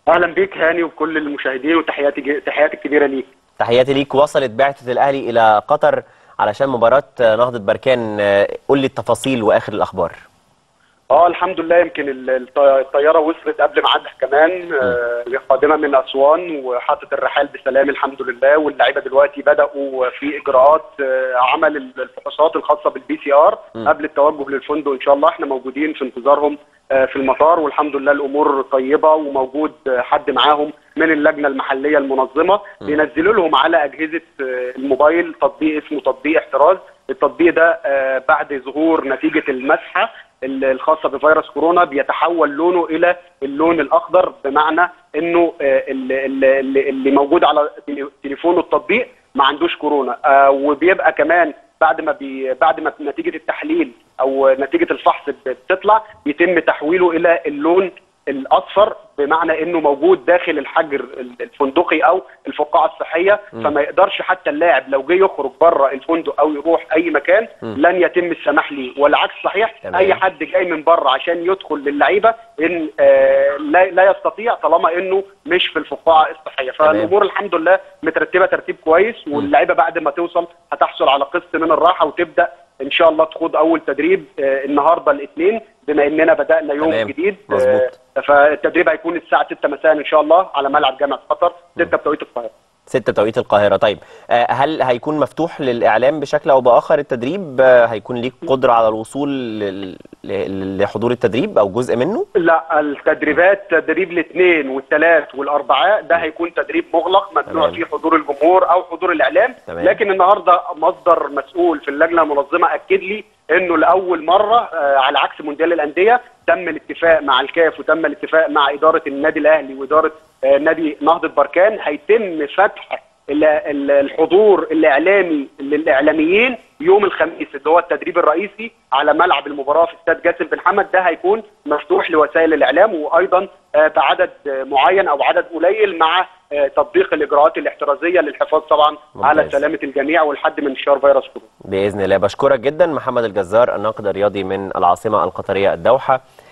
اهلا بيك هاني وكل المشاهدين وتحياتي تحياتي الكبيره ليك تحياتي ليك وصلت بعثة الأهلي إلى قطر علشان مباراة نهضة بركان قول لي التفاصيل وآخر الأخبار اه الحمد لله يمكن ال- الط- الطياره وصلت قبل ميعادها كمان آه، قادمه من اسوان وحطت الرحال بسلام الحمد لله واللعيبه دلوقتي بداوا في اجراءات آه، عمل ال- الفحوصات الخاصه بالبي سي ار قبل التوجه للفندق ان شاء الله احنا موجودين في انتظارهم آه، في المطار والحمد لله الامور طيبه وموجود آه، حد معاهم من اللجنه المحليه المنظمه بينزلوا لهم على اجهزه آه، الموبايل تطبيق اسمه تطبيق احتراز التطبيق ده آه، بعد ظهور نتيجه المسحه ال- الخاصه بفيروس كورونا بيتحول لونه الى اللون الاخضر بمعنى انه آه، ال- ال- ال- اللي موجود على تلي- تليفونه التطبيق ما عندوش كورونا آه، وبيبقى كمان بعد ما بي بعد ما نتيجه التحليل او نتيجه الفحص بتطلع بيتم تحويله الى اللون الاصفر بمعنى انه موجود داخل الحجر الفندقي او الفقاعه الصحيه فما يقدرش حتى اللاعب لو جه يخرج بره الفندق او يروح اي مكان لن يتم السماح ليه والعكس صحيح تمام. اي حد جاي من بره عشان يدخل للعيبه ان آه لا, لا يستطيع طالما انه مش في الفقاعه الصحيه فالامور الحمد لله مترتبه ترتيب كويس واللعيبه بعد ما توصل هتحصل على قسط من الراحه وتبدا ان شاء الله تخوض اول تدريب آه النهارده الاثنين بما اننا بدانا يوم تمام. جديد مظبوط. آه فالتدريب هيكون الساعه 6 مساء ان شاء الله على ملعب جامعه قطر 6 بتوقيت القاهره ستة توقيت القاهرة طيب آه، هل هيكون مفتوح للإعلام بشكل أو بآخر التدريب آه، هيكون ليك قدرة على الوصول لل- ل- لحضور التدريب أو جزء منه لا التدريبات تدريب الاثنين والثلاث والاربعاء ده هيكون تدريب مغلق ممنوع تمام. فيه حضور الجمهور او حضور الاعلام تمام. لكن النهارده مصدر مسؤول في اللجنه المنظمه اكد لي انه لاول مره آه، على عكس مونديال الانديه تم الاتفاق مع الكاف وتم الاتفاق مع اداره النادي الاهلي واداره آه، نادي نهضه بركان هيتم فتح ال- ال- الحضور الاعلامي للاعلاميين يوم الخميس اللي هو التدريب الرئيسي على ملعب المباراه في استاد جاسم بن حمد ده هيكون مفتوح لوسائل الاعلام وايضا آه، بعدد آه، معين او عدد قليل مع آه، تطبيق الاجراءات الاحترازيه للحفاظ طبعا على ممتاز. سلامه الجميع والحد من انتشار فيروس كورونا بإذن الله بشكرك جدا محمد الجزار الناقد الرياضي من العاصمة القطرية الدوحة